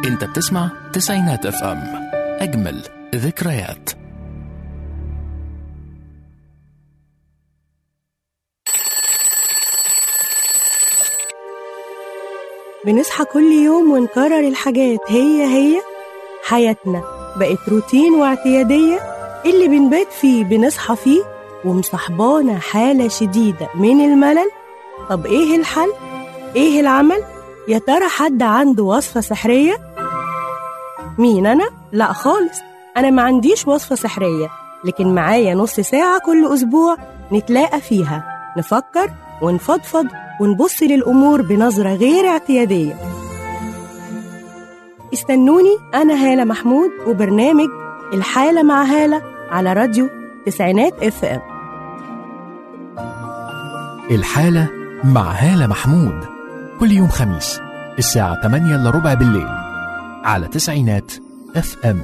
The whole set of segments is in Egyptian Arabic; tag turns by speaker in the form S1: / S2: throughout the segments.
S1: انت بتسمع تسعينات اف ام اجمل ذكريات
S2: بنصحى كل يوم ونكرر الحاجات هي هي حياتنا بقت روتين واعتيادية اللي بنبات فيه بنصحى فيه ومصاحبانا حالة شديدة من الملل طب ايه الحل؟ ايه العمل؟ يا ترى حد عنده وصفة سحرية؟ مين أنا؟ لا خالص أنا ما عنديش وصفة سحرية لكن معايا نص ساعة كل أسبوع نتلاقى فيها نفكر ونفضفض ونبص للأمور بنظرة غير اعتيادية استنوني أنا هالة محمود وبرنامج الحالة مع هالة على راديو تسعينات اف ام
S1: الحالة مع هالة محمود كل يوم خميس الساعة 8 إلا ربع بالليل على تسعينات اف ام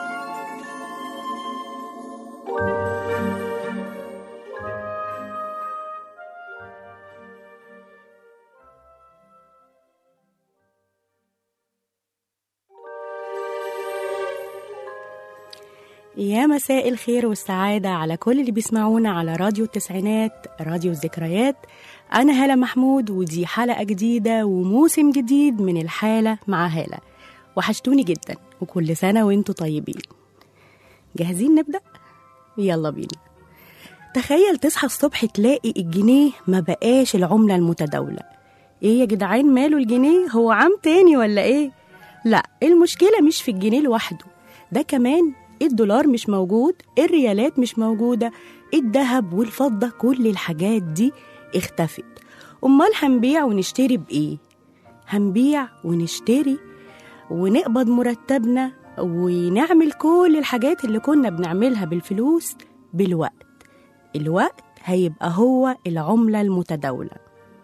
S2: يا مساء الخير والسعادة على كل اللي بيسمعونا على راديو التسعينات راديو الذكريات أنا هالة محمود ودي حلقة جديدة وموسم جديد من الحالة مع هالة وحشتوني جدا وكل سنة وانتوا طيبين جاهزين نبدأ؟ يلا بينا تخيل تصحى الصبح تلاقي الجنيه ما بقاش العملة المتداولة ايه يا جدعان ماله الجنيه هو عام تاني ولا ايه؟ لا المشكلة مش في الجنيه لوحده ده كمان الدولار مش موجود الريالات مش موجودة الذهب والفضة كل الحاجات دي اختفت أمال هنبيع ونشتري بإيه؟ هنبيع ونشتري ونقبض مرتبنا ونعمل كل الحاجات اللي كنا بنعملها بالفلوس بالوقت الوقت هيبقى هو العملة المتداولة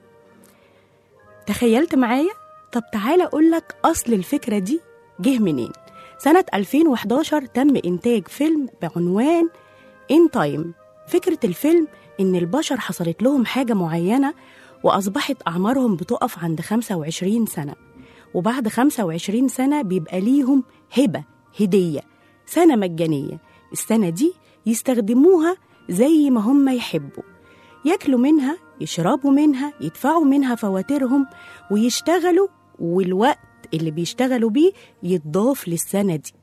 S2: تخيلت معايا؟ طب تعالى أقولك أصل الفكرة دي جه منين سنة 2011 تم إنتاج فيلم بعنوان إن تايم فكرة الفيلم إن البشر حصلت لهم حاجة معينة وأصبحت أعمارهم بتقف عند 25 سنة وبعد 25 سنة بيبقى ليهم هبة هدية سنة مجانية السنة دي يستخدموها زي ما هم يحبوا ياكلوا منها يشربوا منها يدفعوا منها فواتيرهم ويشتغلوا والوقت اللي بيشتغلوا بيه يتضاف للسنة دي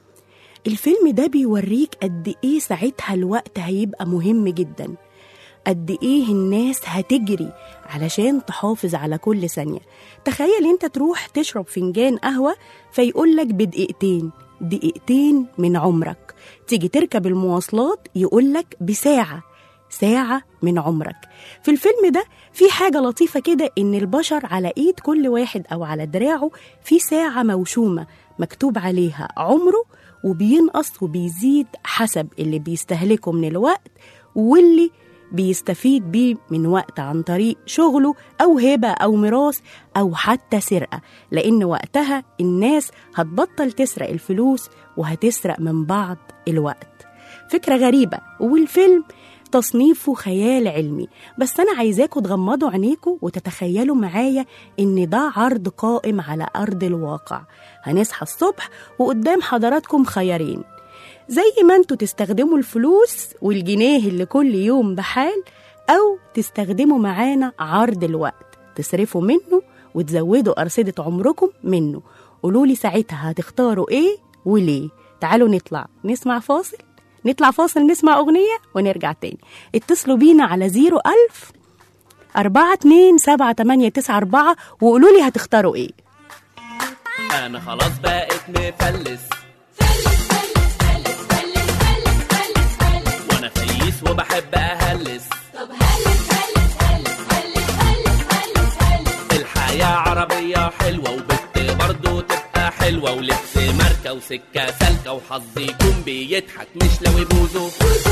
S2: الفيلم ده بيوريك قد ايه ساعتها الوقت هيبقى مهم جدا قد ايه الناس هتجري علشان تحافظ على كل ثانية تخيل انت تروح تشرب فنجان قهوة فيقولك بدقيقتين دقيقتين من عمرك تيجي تركب المواصلات يقولك بساعة ساعة من عمرك في الفيلم ده في حاجة لطيفة كده إن البشر على إيد كل واحد أو على دراعه في ساعة موشومة مكتوب عليها عمره وبينقص وبيزيد حسب اللي بيستهلكه من الوقت واللي بيستفيد بيه من وقت عن طريق شغله أو هبة أو ميراث أو حتى سرقة لأن وقتها الناس هتبطل تسرق الفلوس وهتسرق من بعض الوقت فكرة غريبة والفيلم تصنيفه خيال علمي بس أنا عايزاكم تغمضوا عينيكم وتتخيلوا معايا إن ده عرض قائم على أرض الواقع هنصحى الصبح وقدام حضراتكم خيارين زي ما انتوا تستخدموا الفلوس والجنيه اللي كل يوم بحال أو تستخدموا معانا عرض الوقت تصرفوا منه وتزودوا أرصدة عمركم منه قولولي ساعتها هتختاروا إيه وليه تعالوا نطلع نسمع فاصل نطلع فاصل نسمع أغنية ونرجع تاني اتصلوا بينا على زيرو ألف أربعة اتنين سبعة تمانية تسعة أربعة وقولوا لي هتختاروا إيه
S3: انا خلاص بقيت مفلس وانا فييس وبحب اهلس الحياة عربية حلوة وبت برضو تبقى حلوة ولبس ماركة وسكة سالكة وحظي يكون بيضحك مش لو يبوزه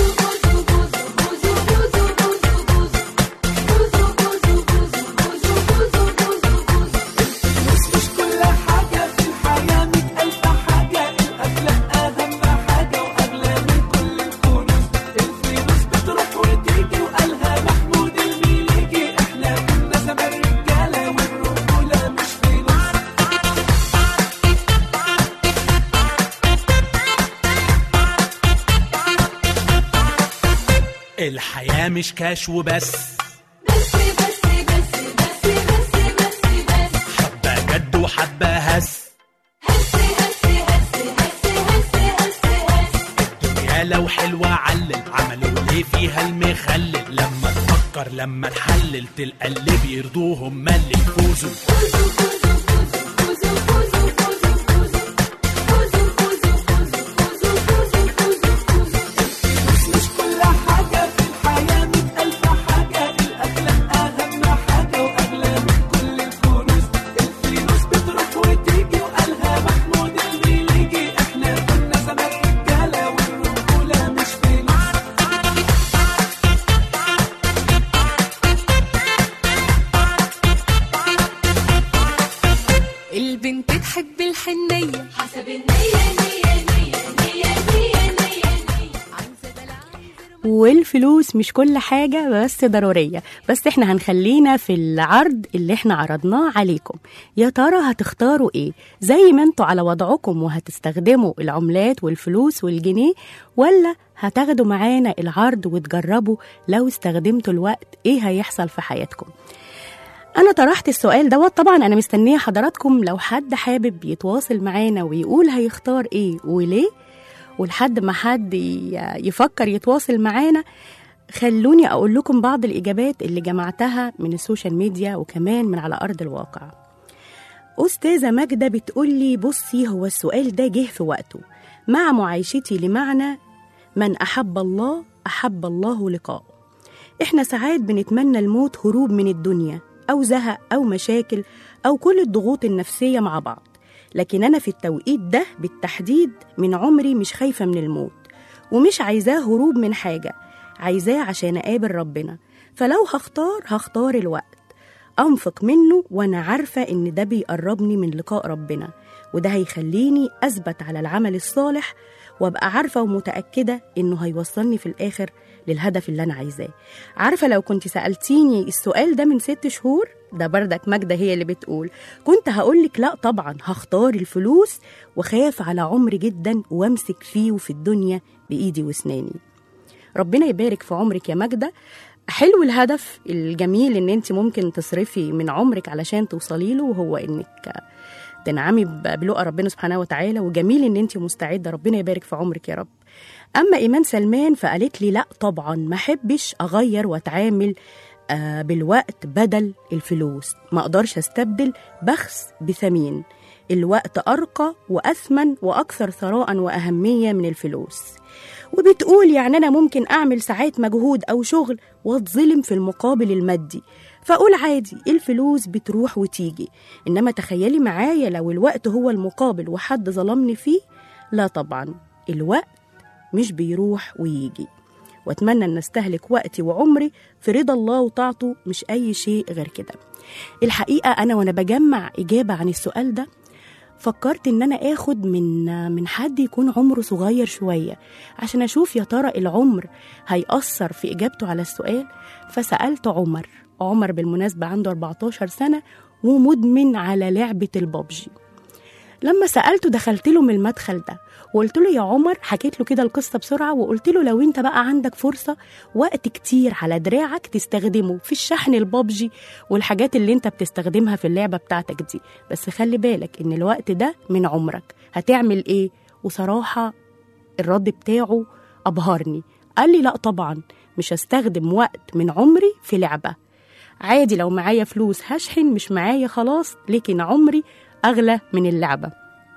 S4: مش كل حاجة في الحياة مئة ألف حاجة الأخلاق أهم حاجة وأغلى من كل الكنوز الفلوس بتروح وتيجي وقالها محمود المليجي إحنا كنا زمان رجالة والرجولة مش فلوس
S5: الحياة مش كاش وبس
S6: بس بس بس بس بس بس بس
S5: حبة جد وحبة هس
S6: هس هس هس هس هس هس هس
S5: الدنيا لو حلوة علل عملوا ليه فيها المخلل لما تفكر لما تحلل تلقى اللي بيرضوهم ما اللي يفوزوا
S6: فوزوا فوزوا فوزوا فوزوا فوزوا فوزوا فوزوا فوزوا فوزوا فوزوا فوزوا فوزوا فوزوا
S4: بس مش كل حاجة في الحياة مئة ألف حاجة الأخلاق أهم حاجة وأغلى من كل الكنوز الفلوس بتروح وتيجي وقالها محمود المليجي إحنا كنا زمان رجالة والرجولة مش فلوس
S7: البنت تحب الحنية
S6: حسب النية نية نية نية نية نية نية
S7: عايزة دلع
S2: والفلوس مش كل حاجة بس ضرورية بس احنا هنخلينا في العرض اللي احنا عرضناه عليكم يا ترى هتختاروا ايه زي ما انتوا على وضعكم وهتستخدموا العملات والفلوس والجنيه ولا هتاخدوا معانا العرض وتجربوا لو استخدمتوا الوقت ايه هيحصل في حياتكم انا طرحت السؤال دوت طبعا انا مستنيه حضراتكم لو حد حابب يتواصل معانا ويقول هيختار ايه وليه ولحد ما حد ي- يفكر يتواصل معانا خلوني اقول لكم بعض الاجابات اللي جمعتها من السوشيال ميديا وكمان من على ارض الواقع استاذه ماجده بتقول لي بصي هو السؤال ده جه في وقته مع معايشتي لمعنى من احب الله احب الله لقاءه احنا ساعات بنتمنى الموت هروب من الدنيا او زهق او مشاكل او كل الضغوط النفسيه مع بعض لكن انا في التوقيت ده بالتحديد من عمري مش خايفه من الموت ومش عايزاه هروب من حاجه عايزاه عشان اقابل ربنا فلو هختار هختار الوقت انفق منه وانا عارفه ان ده بيقربني من لقاء ربنا وده هيخليني اثبت على العمل الصالح وابقى عارفه ومتاكده انه هيوصلني في الاخر للهدف اللي انا عايزاه عارفه لو كنت سالتيني السؤال ده من ست شهور ده بردك ماجدة هي اللي بتقول كنت هقولك لا طبعا هختار الفلوس وخاف على عمري جدا وامسك فيه وفي الدنيا بايدي واسناني ربنا يبارك في عمرك يا ماجدة حلو الهدف الجميل ان انت ممكن تصرفي من عمرك علشان توصلي له وهو انك تنعمي ب- بلقى ربنا سبحانه وتعالى وجميل ان انت مستعده ربنا يبارك في عمرك يا رب اما ايمان سلمان فقالت لي لا طبعا ما احبش اغير واتعامل آه، بالوقت بدل الفلوس ما اقدرش استبدل بخس بثمين الوقت ارقى واثمن واكثر ثراء واهميه من الفلوس وبتقول يعني أنا ممكن أعمل ساعات مجهود أو شغل واتظلم في المقابل المادي فأقول عادي الفلوس بتروح وتيجي إنما تخيلي معايا لو الوقت هو المقابل وحد ظلمني فيه لا طبعا الوقت مش بيروح ويجي واتمنى ان استهلك وقتي وعمري في رضا الله وطاعته مش اي شيء غير كده الحقيقه انا وانا بجمع اجابه عن السؤال ده فكرت ان انا اخد من من حد يكون عمره صغير شويه عشان اشوف يا ترى العمر هيأثر في اجابته على السؤال فسألت عمر عمر بالمناسبة عنده 14 سنة ومدمن على لعبة البابجي لما سألته دخلت له من المدخل ده وقلت له يا عمر حكيت له كده القصة بسرعة وقلت له لو انت بقى عندك فرصة وقت كتير على دراعك تستخدمه في الشحن البابجي والحاجات اللي انت بتستخدمها في اللعبة بتاعتك دي بس خلي بالك ان الوقت ده من عمرك هتعمل ايه وصراحة الرد بتاعه أبهرني قال لي لا طبعا مش هستخدم وقت من عمري في لعبة عادي لو معايا فلوس هشحن مش معايا خلاص لكن عمري أغلى من اللعبة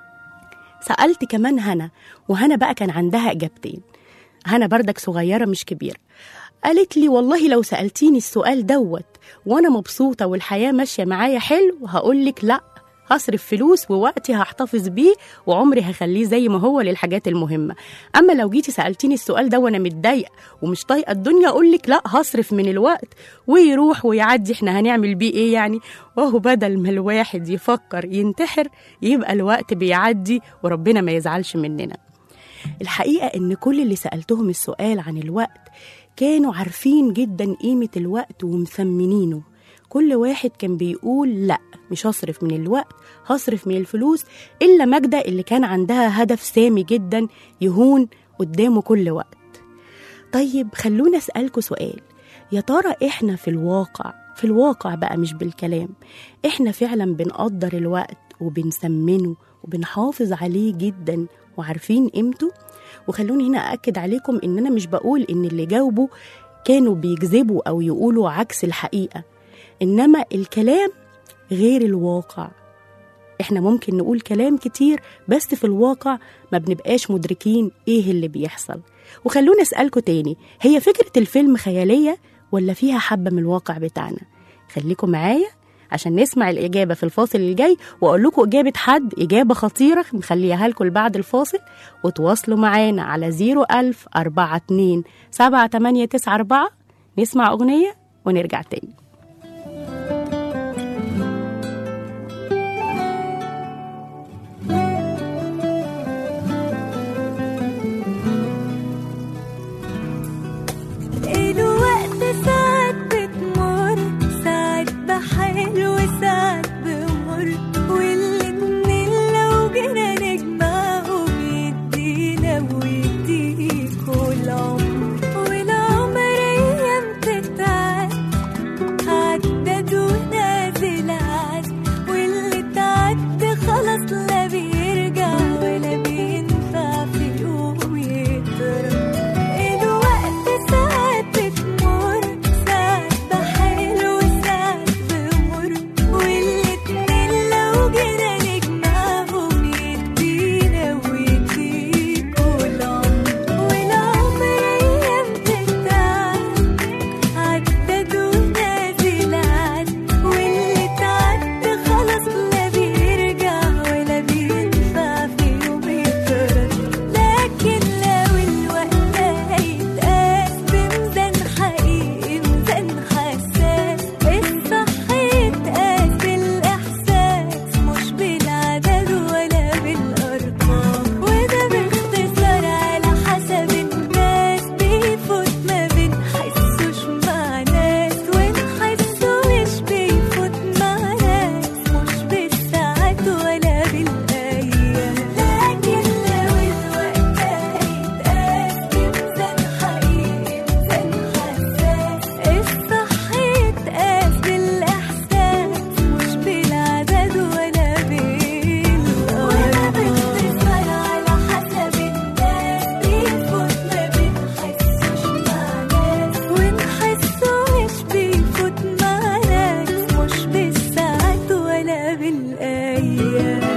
S2: سألت كمان هنا وهنا بقى كان عندها إجابتين هنا بردك صغيرة مش كبيرة قالت لي والله لو سألتيني السؤال دوت وأنا مبسوطة والحياة ماشية معايا حلو هقولك لأ هصرف فلوس ووقتي هحتفظ بيه وعمري هخليه زي ما هو للحاجات المهمة أما لو جيتي سألتيني السؤال ده وأنا متضايقة ومش طايقة الدنيا أقولك لأ هصرف من الوقت ويروح ويعدي احنا هنعمل بيه ايه يعني وهو بدل ما الواحد يفكر ينتحر يبقى الوقت بيعدي وربنا ما يزعلش مننا الحقيقة إن كل اللي سألتهم السؤال عن الوقت كانوا عارفين جدا قيمة الوقت ومثمنينه كل واحد كان بيقول لأ مش هصرف من الوقت هصرف من الفلوس إلا ماجدة اللي كان عندها هدف سامي جدا يهون قدامه كل وقت طيب خلونا أسألكوا سؤال يا ترى إحنا في الواقع في الواقع بقى مش بالكلام إحنا فعلا بنقدر الوقت وبنسمنه وبنحافظ عليه جدا وعارفين قيمته وخلوني هنا أأكد عليكم إن أنا مش بقول إن اللي جاوبوا كانوا بيكذبوا أو يقولوا عكس الحقيقة إنما الكلام غير الواقع احنا ممكن نقول كلام كتير بس في الواقع ما بنبقاش مدركين ايه اللي بيحصل وخلونا اسألكوا تاني هي فكرة الفيلم خيالية ولا فيها حبة من الواقع بتاعنا خليكم معايا عشان نسمع الإجابة في الفاصل الجاي وأقول لكم إجابة حد إجابة خطيرة مخليها لكم بعد الفاصل وتواصلوا معانا على 01000 42 7894 نسمع أغنية ونرجع تاني
S6: الوقت ساعات بتمر ساعات بحلو وساعات بمر والاتنين لو جينا نجمعهم يدينا ويديكوا العمر والعمر ايام تتعاد عدد ونازل عاد واللي تعد خلاص لا بيرجع ولا بينفع في يوم يترد الوقت ساعات بتمر ساعات بحلو وساعات بمر والاتنين لو جينا نجمعهم يدينا ويديكوا العمر والعمر ايام تتعاد عدد ونازل عاد واللي تعد خلاص لا بيرجع ولا بينفع في يوم يترد لكن لو الوقت هيتقاس بميزان حقيقي ميزان حساس الصح يتقاس بالإحساس مش بالعدد ولا بالأرقام وده باختصار على حسب الناس بيفوت ما بنحسوش مع ناس ونحسه مش بيفوت مع ناس مش بالساعات ولا بالأيام لكن لو الوقت هيتقاس بميزان حقيقي ميزان حساس الصح يتقاس بالإحساس مش بالعدد ولا بالأرقام باختصار على حسب الناس بيفوت ما بنحسوش مع ناس ونحسه مش بيفوت مع ناس مش بالساعات ولا بالأيام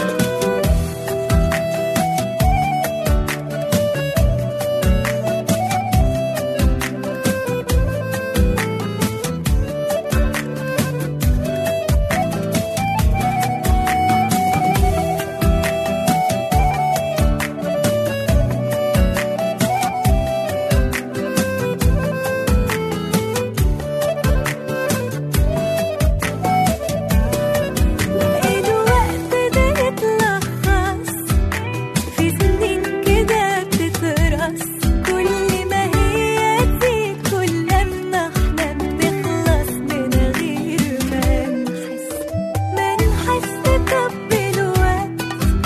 S6: الوقت ده يتلخص في سنين كده بتترص كل ما هي تزيد كل ما احنا بنخلص من غير ما نحس ما نحس طب الوقت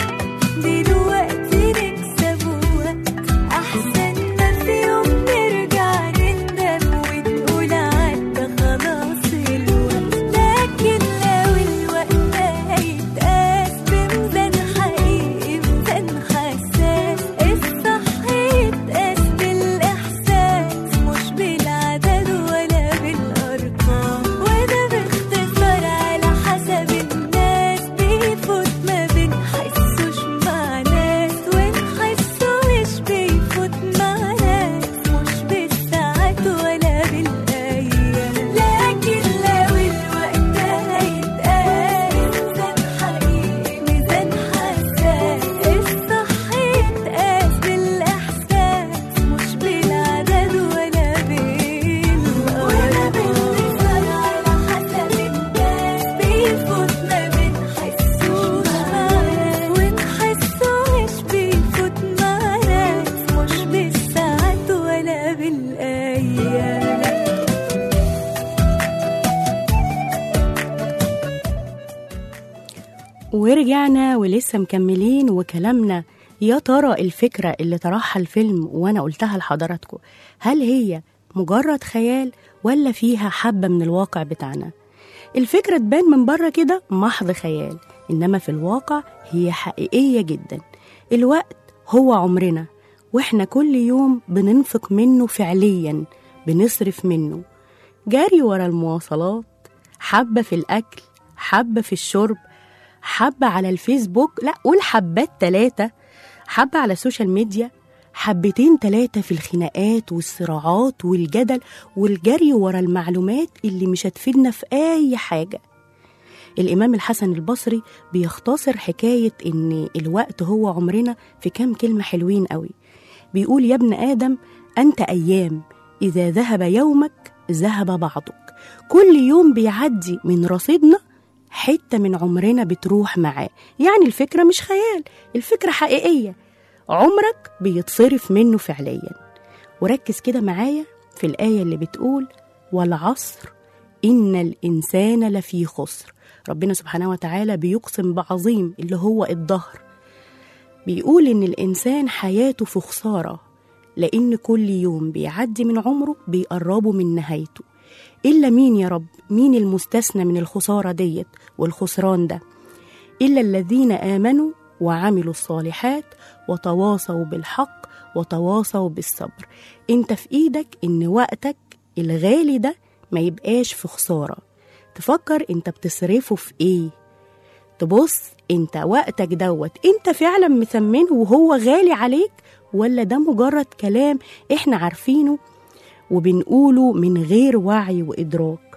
S6: دلوقتي نكسب وقت احسن ما في يوم نرجع نندم ونقول عدى خلاص الوقت لكن لو الوقت هيتقاس بميزان حقيقي ميزان حساس الصح يتقاس بالاحساس مش بالعدد ولا بالارقام وده باختصار على حسب الناس بيفوت ما بنحسوش مع ناس ونحسه مش بيفوت مع ناس مش بالساعات ولا بالايام لكن لو الوقت هيتقاس ميزان حقيقي ميزان حساس الصح يتقاس بالاحساس مش بالعدد ولا بالارقام ولا باختصار على حسب الناس بيفوت ما بنحسوش مع ناس ونحسه مش بيفوت مع ناس مش بالساعات ولا بالايام
S2: ورجعنا ولسه مكملين وكلامنا يا ترى الفكرة اللي طرحها الفيلم وأنا قلتها لحضراتكم هل هي مجرد خيال ولا فيها حبة من الواقع بتاعنا الفكرة تبان من بره كده محض خيال إنما في الواقع هي حقيقية جدا الوقت هو عمرنا وإحنا كل يوم بننفق منه فعليا بنصرف منه جري ورا المواصلات حبة في الأكل حبة في الشرب حبة على الفيسبوك لا قول حبات تلاتة حبة على السوشيال ميديا حبتين تلاتة في الخناقات والصراعات والجدل والجري ورا المعلومات اللي مش هتفيدنا في أي حاجة الإمام الحسن البصري بيختصر حكاية إن الوقت هو عمرنا في كام كلمة حلوين قوي بيقول يا ابن آدم أنت أيام إذا ذهب يومك ذهب بعضك كل يوم بيعدي من رصيدنا حتة من عمرنا بتروح معاه يعني الفكرة مش خيال الفكرة حقيقية عمرك بيتصرف منه فعليا وركز كده معايا في الآية اللي بتقول والعصر إن الإنسان لفي خسر ربنا سبحانه وتعالى بيقسم بعظيم اللي هو الظهر بيقول إن الإنسان حياته في خسارة لأن كل يوم بيعدي من عمره بيقربه من نهايته إلا مين يا رب مين المستثنى من الخسارة ديت والخسران ده إلا الذين آمنوا وعملوا الصالحات وتواصوا بالحق وتواصوا بالصبر انت في ايدك ان وقتك الغالي ده ما يبقاش في خسارة تفكر انت بتصرفه في ايه تبص انت وقتك دوت انت فعلا مثمنه وهو غالي عليك ولا ده مجرد كلام احنا عارفينه وبنقوله من غير وعي وإدراك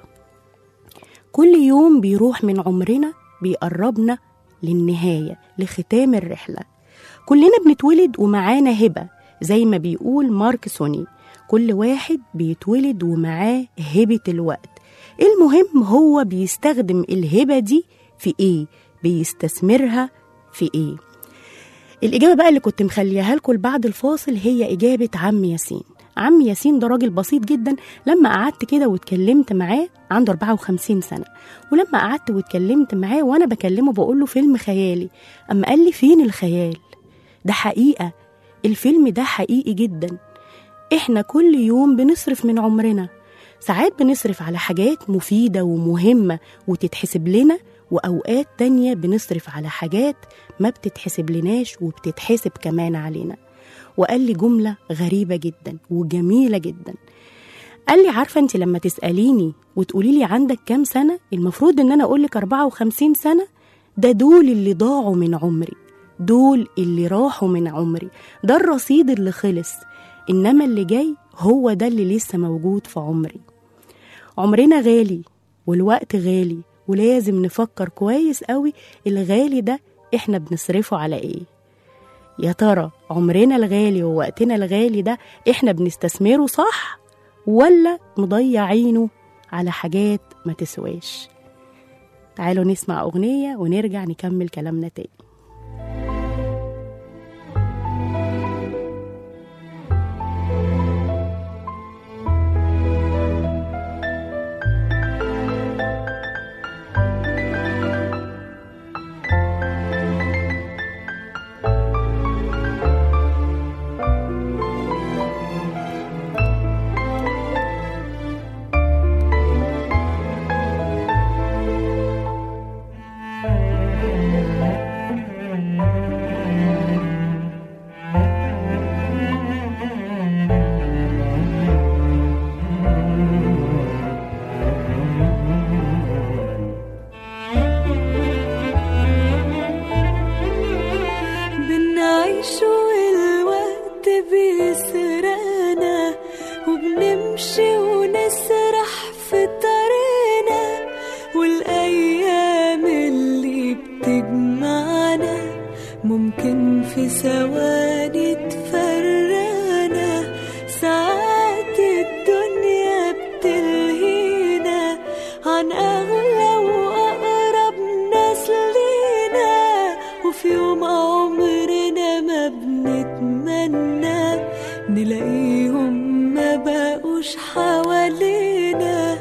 S2: كل يوم بيروح من عمرنا بيقربنا للنهاية لختام الرحلة كلنا بنتولد ومعانا هبة زي ما بيقول مارك سوني كل واحد بيتولد ومعاه هبة الوقت المهم هو بيستخدم الهبة دي في ايه بيستثمرها في ايه الإجابة بقى اللي كنت مخليها لكم بعد الفاصل هي إجابة عم ياسين عم ياسين ده راجل بسيط جدا لما قعدت كده واتكلمت معاه عنده 54 سنة ولما قعدت واتكلمت معاه وأنا بكلمه بقول له فيلم خيالي أما قال لي فين الخيال ده حقيقة الفيلم ده حقيقي جدا إحنا كل يوم بنصرف من عمرنا ساعات بنصرف على حاجات مفيدة ومهمة وتتحسب لنا وأوقات تانية بنصرف على حاجات ما بتتحسب لناش وبتتحسب كمان علينا وقال لي جملة غريبة جدا وجميلة جدا قال لي عارفة انت لما تسأليني وتقولي لي عندك كام سنة المفروض ان انا اقولك 54 سنة ده دول اللي ضاعوا من عمري دول اللي راحوا من عمري ده الرصيد اللي خلص انما اللي جاي هو ده اللي لسه موجود في عمري عمرنا غالي والوقت غالي ولازم نفكر كويس قوي الغالي ده احنا بنصرفه على ايه يا ترى عمرنا الغالي ووقتنا الغالي ده احنا بنستثمره صح ولا مضيعينه على حاجات ما تسواش تعالوا نسمع أغنية ونرجع نكمل كلامنا تاني
S6: بنعيش والوقت بيسرقنا وبنمشي ونسرح في طريقنا والأيام اللي بتجمعنا ممكن في ثواني تفرقنا ساعات الدنيا بتلهينا عن أغلى وأقرب ناس لينا وفي يوم عمرنا ما بنتمنى نلاقيهم ما بقوش حوالينا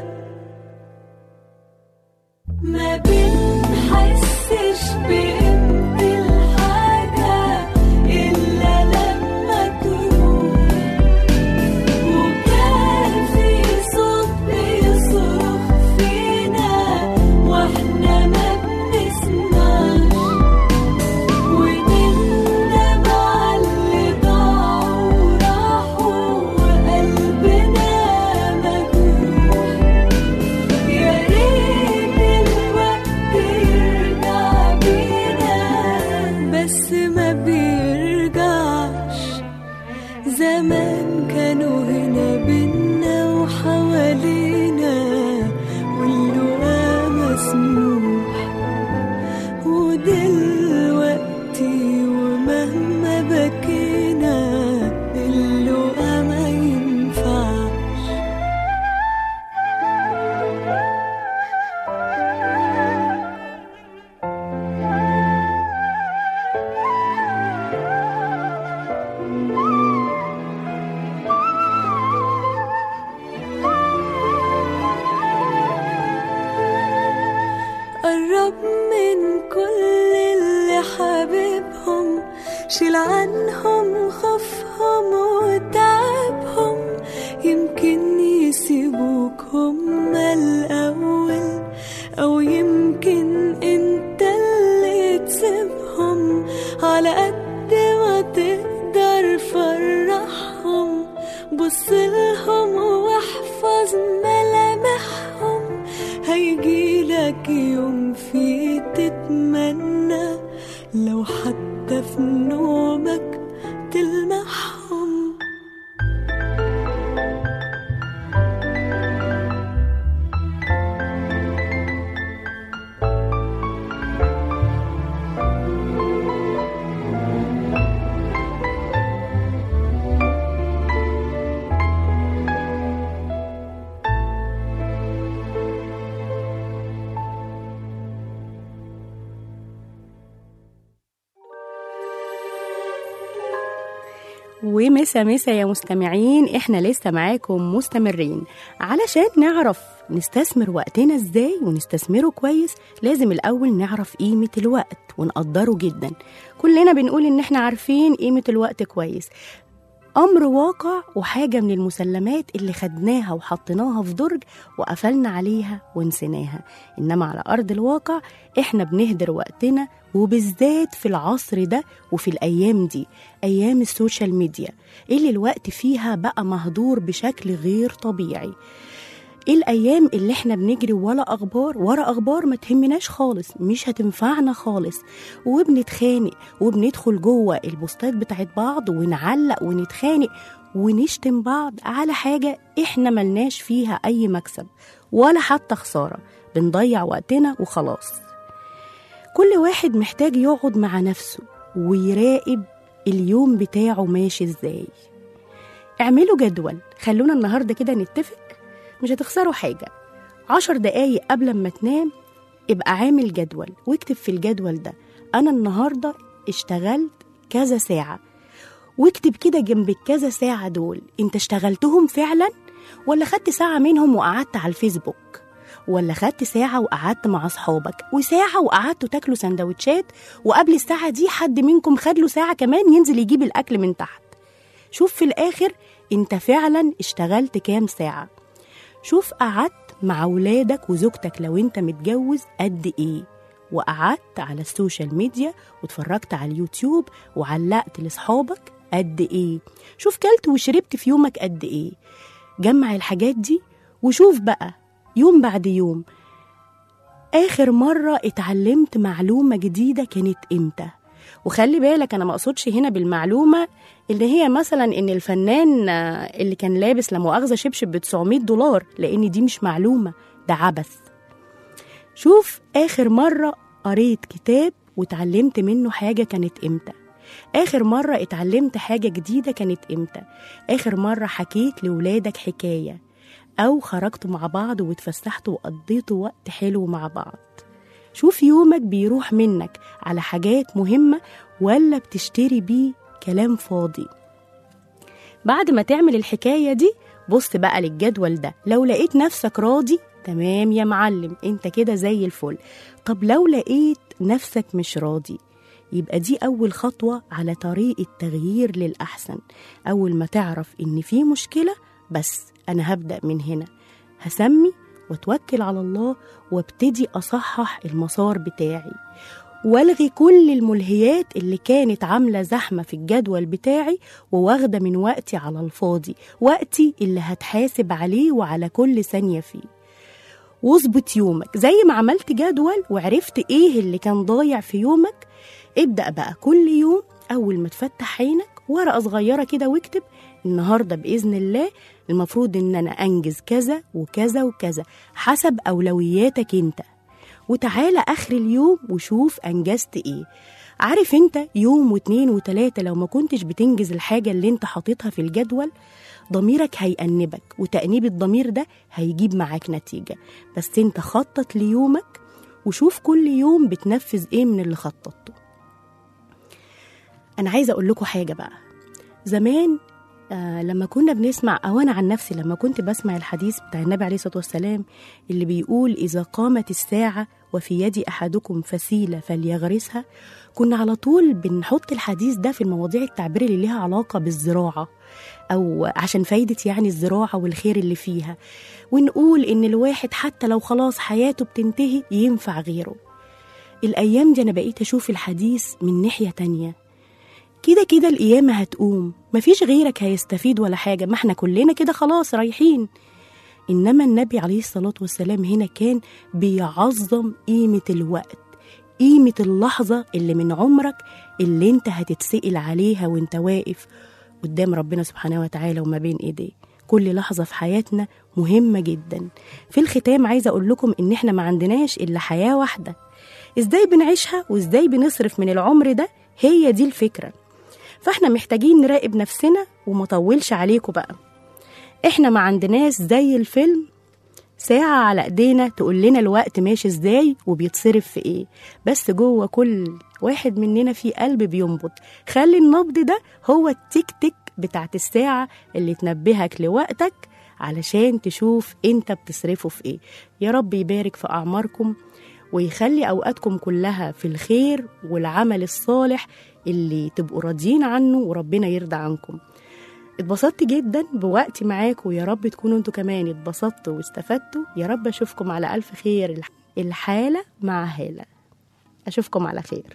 S6: ما بنحسش بقيمة الحاجة اللي
S8: زمان كانوا هنا بينا وحوالينا واللقا مسموح ودلوقتي ومهما بكينا اللقا ما ينفعش قرب من كل اللي حبيبهم شيل عنهم خوفهم وتعبهم يمكن يسيبوك هما الأول أو يمكن انت اللي تسيبهم على قد ما تقدر فرحهم بصلهم واحفظ ملامحهم هيجيلك يوم فيه تتمنى لو حتى في نومك تلمحهم
S2: ومسا مسا يا مستمعين احنا لسه معاكم مستمرين علشان نعرف نستثمر وقتنا ازاي ونستثمره كويس لازم الاول نعرف قيمة الوقت ونقدره جدا كلنا بنقول ان احنا عارفين قيمة الوقت كويس أمر واقع وحاجة من المسلمات اللي خدناها وحطيناها في درج وقفلنا عليها ونسيناها إنما على أرض الواقع إحنا بنهدر وقتنا وبالذات في العصر ده وفي الأيام دي أيام السوشيال ميديا اللي الوقت فيها بقى مهدور بشكل غير طبيعي ايه الايام اللي احنا بنجري ولا اخبار ورا اخبار ما تهمناش خالص مش هتنفعنا خالص وبنتخانق وبندخل جوه البوستات بتاعت بعض ونعلق ونتخانق ونشتم بعض على حاجه احنا ملناش فيها اي مكسب ولا حتى خساره بنضيع وقتنا وخلاص كل واحد محتاج يقعد مع نفسه ويراقب اليوم بتاعه ماشي ازاي اعملوا جدول خلونا النهارده كده نتفق مش هتخسروا حاجة عشر دقايق قبل ما تنام ابقى عامل جدول واكتب في الجدول ده أنا النهاردة اشتغلت كذا ساعة واكتب كده جنب الكذا ساعة دول انت اشتغلتهم فعلا ولا خدت ساعة منهم وقعدت على الفيسبوك ولا خدت ساعة وقعدت مع أصحابك وساعة وقعدتوا تاكلوا سندوتشات وقبل الساعة دي حد منكم خد له ساعة كمان ينزل يجيب الأكل من تحت شوف في الآخر انت فعلا اشتغلت كام ساعة شوف قعدت مع ولادك وزوجتك لو انت متجوز قد ايه وقعدت على السوشيال ميديا واتفرجت على اليوتيوب وعلقت لاصحابك قد ايه شوف كلت وشربت في يومك قد ايه جمع الحاجات دي وشوف بقى يوم بعد يوم اخر مرة اتعلمت معلومة جديدة كانت امتى وخلي بالك انا ما اقصدش هنا بالمعلومه اللي هي مثلا ان الفنان آه، اللي كان لابس لا مؤاخذه شبشب ب 900 دولار لان دي مش معلومه ده عبث شوف اخر مره قريت كتاب واتعلمت منه حاجه كانت امتى اخر مره اتعلمت حاجه جديده كانت امتى اخر مره حكيت لولادك حكايه او خرجتوا مع بعض واتفسحتوا وقضيتوا وقت حلو مع بعض شوف يومك بيروح منك على حاجات مهمة ولا بتشتري بيه كلام فاضي بعد ما تعمل الحكاية دي بص بقى للجدول ده لو لقيت نفسك راضي تمام يا معلم انت كده زي الفل طب لو لقيت نفسك مش راضي يبقى دي أول خطوة على طريق التغيير للأحسن أول ما تعرف إن في مشكلة بس أنا هبدأ من هنا هسمي واتوكل على الله وابتدي أصحح المسار بتاعي والغي كل الملهيات اللي كانت عاملة زحمة في الجدول بتاعي وواخدة من وقتي على الفاضي وقتي اللي هتحاسب عليه وعلى كل ثانية فيه واظبط يومك زي ما عملت جدول وعرفت ايه اللي كان ضايع في يومك ابدأ بقى كل يوم أول ما تفتح عينك ورقة صغيرة كده واكتب النهاردة بإذن الله المفروض إن أنا أنجز كذا وكذا وكذا حسب أولوياتك أنت وتعالى آخر اليوم وشوف أنجزت إيه عارف انت يوم واتنين وتلاتة لو ما كنتش بتنجز الحاجة اللي انت حاططها في الجدول ضميرك هيأنبك وتأنيب الضمير ده هيجيب معاك نتيجة بس انت خطط ليومك وشوف كل يوم بتنفذ ايه من اللي خططته انا عايزة اقول لكم حاجة بقى زمان آه لما كنا بنسمع او انا عن نفسي لما كنت بسمع الحديث بتاع النبي عليه الصلاه والسلام اللي بيقول اذا قامت الساعه وفي يد احدكم فسيله فليغرسها كنا على طول بنحط الحديث ده في المواضيع التعبير اللي ليها علاقه بالزراعه او عشان فايده يعني الزراعه والخير اللي فيها ونقول ان الواحد حتى لو خلاص حياته بتنتهي ينفع غيره الايام دي انا بقيت اشوف الحديث من ناحيه تانيه كده كده القيامة هتقوم مفيش غيرك هيستفيد ولا حاجة ما احنا كلنا كده خلاص رايحين إنما النبي عليه الصلاة والسلام هنا كان بيعظم قيمة الوقت قيمة اللحظة اللي من عمرك اللي انت هتتسئل عليها وانت واقف قدام ربنا سبحانه وتعالى وما بين ايديه كل لحظة في حياتنا مهمة جدا في الختام عايزة أقول لكم إن إحنا ما عندناش إلا حياة واحدة إزاي بنعيشها وإزاي بنصرف من العمر ده هي دي الفكرة فاحنا محتاجين نراقب نفسنا وما طولش عليكم بقى احنا ما عندناش زي الفيلم ساعة على ايدينا تقول لنا الوقت ماشي ازاي وبيتصرف في ايه بس جوه كل واحد مننا في قلب بينبض خلي النبض ده هو التيك تيك بتاعت الساعة اللي تنبهك لوقتك علشان تشوف انت بتصرفه في ايه يا رب يبارك في اعماركم ويخلي اوقاتكم كلها في الخير والعمل الصالح اللي تبقوا راضيين عنه وربنا يرضى عنكم اتبسطت جدا بوقتي معاكم ويا رب تكونوا انتوا كمان اتبسطتوا واستفدتوا يا رب اشوفكم على الف خير الح- الحالة مع هالة اشوفكم على خير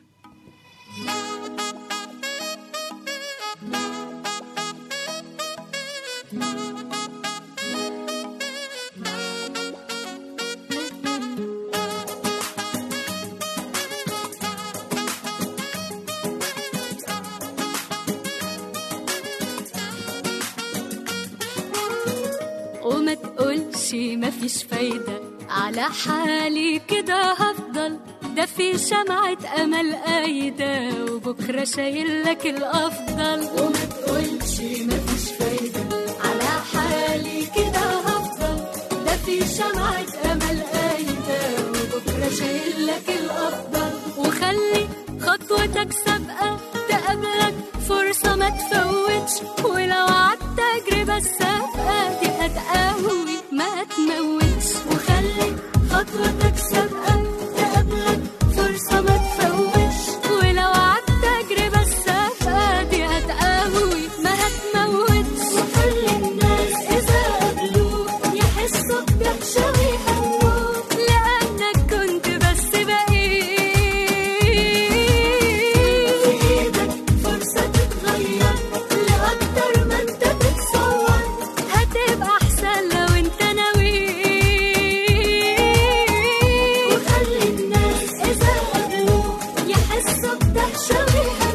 S8: وما تقولش مفيش فايدة على حالي كده هفضل ده في شمعة أمل قايدة وبكرة شايل لك الأفضل وما تقولش مفيش فايدة على حالي كده هفضل ده في شمعة أمل قايدة وبكرة شايل لك الأفضل وخلي خطوتك سابقة تقابلك فرصة ما تفوتش ولو عدت تجربة السابقة دي هتقوي ما تموتش وخلي خطوتك سابقة تقابلك فرصة ما تفوتش ولو عدت تجربة السابقة دي هتقوي ما هتموتش وخلي الناس إذا قابلوك يحسوا بدهشة ويهنوك لأنك كنت بس بقيت في إيدك فرصة تتغير لأكتر ما أنت تتصور هتبقى أحسن لو أنت ناوي وخلي الناس إذا قابلوك يحسوا بدهشة ويهنوك